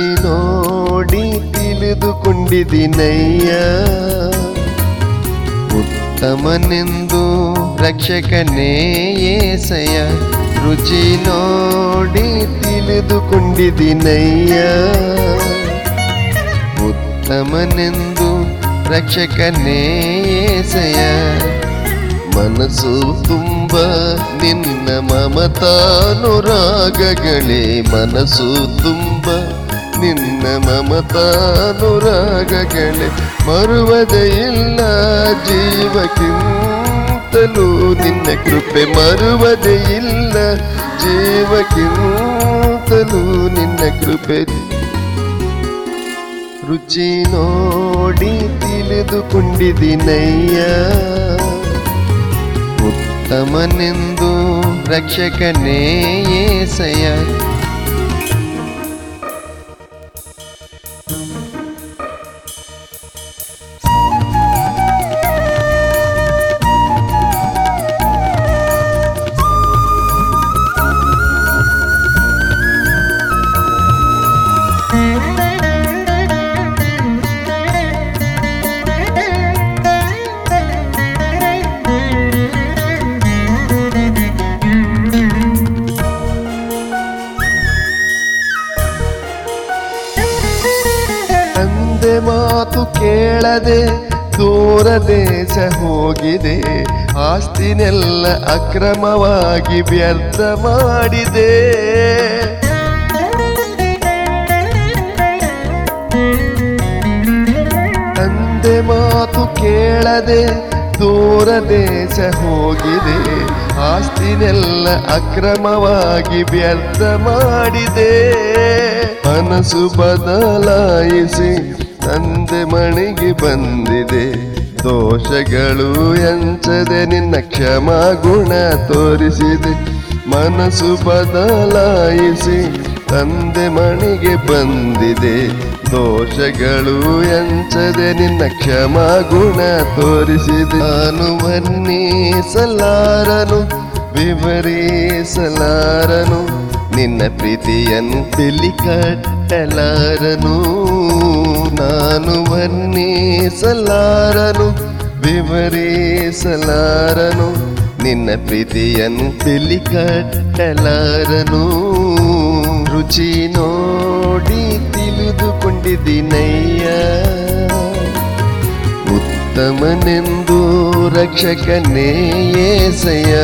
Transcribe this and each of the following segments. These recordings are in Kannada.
ನೋಡಿ ತಿಳಿದುಕೊಂಡಿದಿನಯ್ಯ ಉತ್ತಮನೆಂದು ರಕ್ಷಕನೇ ಏಸಯ್ಯ ರುಚಿ ನೋಡಿ ತಿಳಿದುಕೊಂಡಿದಿನಯ್ಯ ಉತ್ತಮನೆಂದು ರಕ್ಷಕನೇ ಏಸಯ್ಯ ಮನಸ್ಸು ತುಂಬ ನಿನ್ನ ಮಮತಾನುರಾಗಗಳೇ ಮನಸ್ಸು ತುಂಬ ನಿನ್ನ ಮಮತಾನುರಾಗಗಳೇ ಮರುವದೇ ಇಲ್ಲ ಜೀವಕ್ಕಿಂತಲೂ ನಿನ್ನ ಕೃಪೆ ಮರುವದೇ ಇಲ್ಲ ಜೀವಕ್ಕಿಂತಲೂ ನಿನ್ನ ಕೃಪೆ ರುಚಿ ನೋಡಿ ತಿಳಿದುಕೊಂಡಿದಿನಯ್ಯ ಉತ್ತಮನೆಂದು ರಕ್ಷಕನೇ ಏಸಯ್ಯ ತಂದೆ ಮಾತು ಕೇಳದೆ ದೂರ ದೇಶ ಹೋಗಿದೆ ಆಸ್ತಿನೆಲ್ಲ ಅಕ್ರಮವಾಗಿ ವ್ಯರ್ಥ ಮಾಡಿದೆ ತಂದೆ ಮಾತು ಕೇಳದೆ ದೂರ ದೇಶ ಹೋಗಿದೆ ಆಸ್ತಿನೆಲ್ಲ ಅಕ್ರಮವಾಗಿ ವ್ಯರ್ಥ ಮಾಡಿದೆ ಮನಸ್ಸು ಬದಲಾಯಿಸಿ ತಂದೆ ಮಣಿಗೆ ಬಂದಿದೆ ದೋಷಗಳು ಎಂಚದೆ ನಿನ್ನ ಕ್ಷಮ ಗುಣ ತೋರಿಸಿದೆ ಮನಸ್ಸು ಬದಲಾಯಿಸಿ ತಂದೆ ಮಣಿಗೆ ಬಂದಿದೆ ದೋಷಗಳು ಎಂಚದೆ ನಿನ್ನ ಕ್ಷಮ ಗುಣ ತೋರಿಸಿದೆ ನಾನು ವರ್ಣಿಸಲಾರನು ವಿವರಿಸಲಾರನು ನಿನ್ನ ಪ್ರೀತಿಯನ್ನು ಬೆಲಿ ಕಟ್ಟಲಾರನು ನಾನು ವರ್ಣಿಸಲಾರನು ವಿವರಿಸಲಾರನು ನಿನ್ನ ಪ್ರೀತಿಯನ್ನು ಬೆಲಿ ಕಟ್ಟಲಾರನು ರುಚಿ ನೋಡಿ ತಿಳಿದುಕೊಂಡಿದಿನಯ್ಯ ಉತ್ತಮನೆಂದು ರಕ್ಷಕನೇ ಏಸಯ್ಯ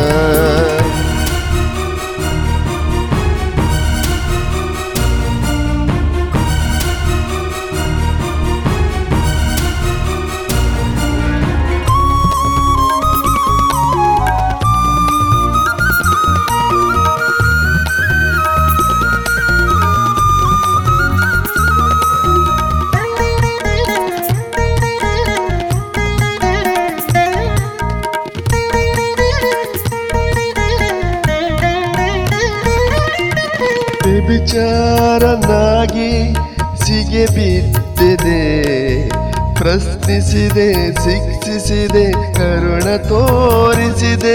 ವಿಚಾರನಾಗಿ ಸಿಗೆ ಬಿದ್ದಿದೆ ಪ್ರಶ್ನಿಸಿದೆ ಶಿಕ್ಷಿಸಿದೆ ಕರುಣ ತೋರಿಸಿದೆ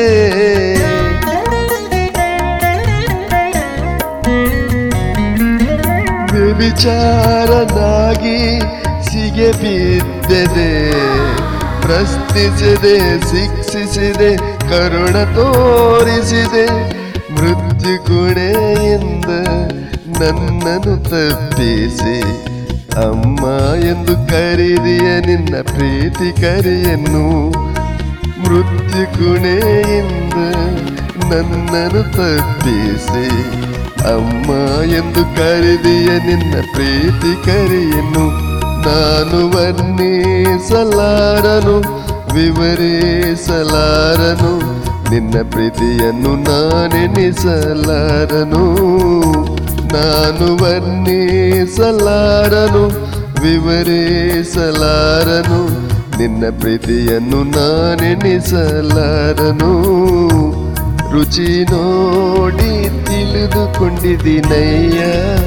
ವಿಚಾರನಾಗಿ ಸಿಗೆ ಬಿದ್ದಿದೆ ಪ್ರಶ್ನಿಸಿದೆ ಶಿಕ್ಷಿಸಿದೆ ಕರುಣ ತೋರಿಸಿದೆ ಮೃತ್ಯು ಕುಣೆಯಿಂದ ನನ್ನನ್ನು ತಪ್ಪಿಸಿ ಅಮ್ಮ ಎಂದು ಕರೀದಿಯ ನಿನ್ನ ಪ್ರೀತಿ ಕರೆಯನ್ನು ಮೃತ್ಯು ಕುಣೆಯಿಂದ ನನ್ನನ್ನು ತಪ್ಪಿಸಿ ಅಮ್ಮ ಎಂದು ಕರೆದಿಯ ನಿನ್ನ ಪ್ರೀತಿ ಕರೆಯನ್ನು ನಾನು ವರ್ಣಿಸಲಾರನು ವಿವರಿಸಲಾರನು ನಿನ್ನ ಪ್ರೀತಿಯನ್ನು ನಾನೆನಿಸಲಾರನು ನಾನು ವರ್ಣಿಸಲಾರನು ವಿವರಿಸಲಾರನು ನಿನ್ನ ಪ್ರೀತಿಯನ್ನು ನಾನೆನಿಸಲಾರನು ರುಚಿ ನೋಡಿ ತಿಳಿದುಕೊಂಡಿದಿನಯ್ಯ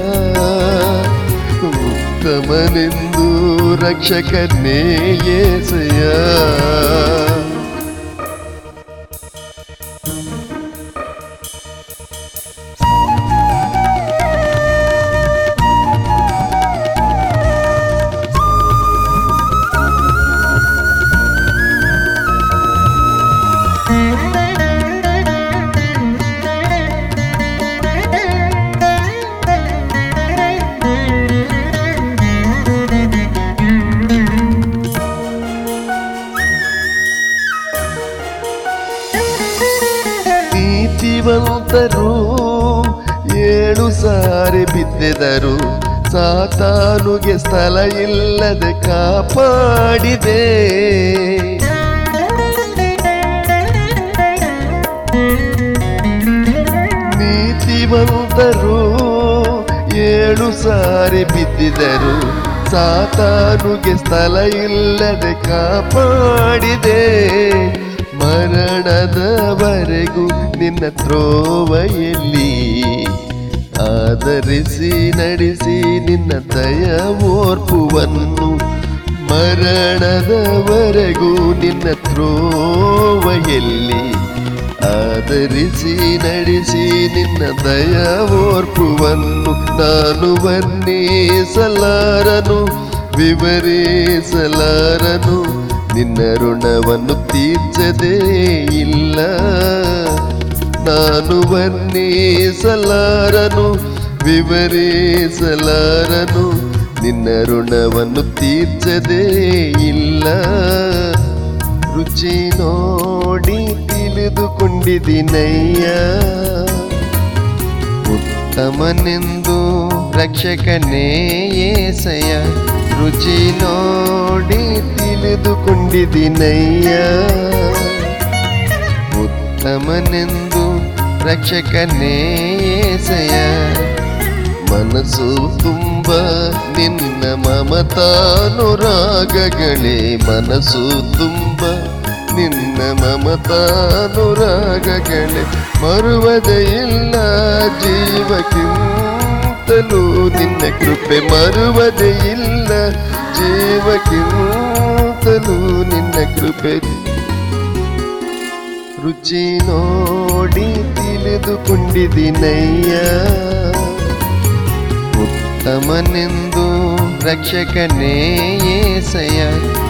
ಉತ್ತಮನೆಂದು ರಕ್ಷಕನೇ ಏಸಯ್ಯ ಬಿದ್ದಿದರು ಸಾತಾನುಗೆ ಸ್ಥಳ ಇಲ್ಲದೆ ಕಾಪಾಡಿದೆ ನೀತಿವಂತರು ಏಳು ಸಾರಿ ಬಿದ್ದಿದರು ಸಾತಾನುಗೆ ಸ್ಥಳ ಇಲ್ಲದೆ ಕಾಪಾಡಿದೆ ಮರಣದವರೆಗೂ ನಿನ್ನ ತ್ರೋವೆಯಲ್ಲಿ ಆಧರಿಸಿ ನಡೆಸಿ ನಿನ್ನ ದಯ ಓರ್ಪುವನ್ನು ಮರಣದವರೆಗೂ ನಿನ್ನ ತ್ರೋವೆಯಲ್ಲಿ ಆಧರಿಸಿ ನಡೆಸಿ ನಿನ್ನ ದಯ ಓರ್ಪುವನ್ನು ನಾನು ವರ್ಣಿಸಲಾರನು ವಿವರಿಸಲಾರನು ನಿನ್ನ ಋಣವನ್ನು ತೀರ್ಚದೇ ಇಲ್ಲ ನಾನು ವರ್ಣಿಸಲಾರನು ವಿವರಿಸಲಾರನು ನಿನ್ನ ಋಣವನ್ನು ತೀರ್ಚದೇ ಇಲ್ಲ ರುಚಿ ನೋಡಿ ತಿಳಿದುಕೊಂಡಿದಿನಯ್ಯ ಉತ್ತಮನೆಂದು ರಕ್ಷಕನೇ ಏಸಯ್ಯ ರುಚಿ ನೋಡಿ ತಿಳಿದುಕೊಂಡಿದಿನಯ್ಯ ಉತ್ತಮನೆಂದು ರಕ್ಷಕನೇ ಏಸಯ್ಯ ಮನಸ್ಸು ತುಂಬ ನಿನ್ನ ಮಮತಾನುರಾಗಗಳೇ ಮನಸ್ಸು ತುಂಬ ನಿನ್ನ ಮಮತಾನುರಾಗಗಳೇ ಮರುವದೇ ಇಲ್ಲ ಜೀವಕ್ಕಿಂತಲೂ ನಿನ್ನ ಕೃಪೆ ಮರುವದೇ ಇಲ್ಲ ಜೀವಕ್ಕಿಂತಲೂ ನಿನ್ನ ಕೃಪೆ ರುಚಿ ನೋಡಿ ತಿಳಿದುಕೊಂಡಿದಿನಯ್ಯ ಉತ್ತಮನೆಂದು ರಕ್ಷಕನೇ ಏಸಯ್ಯ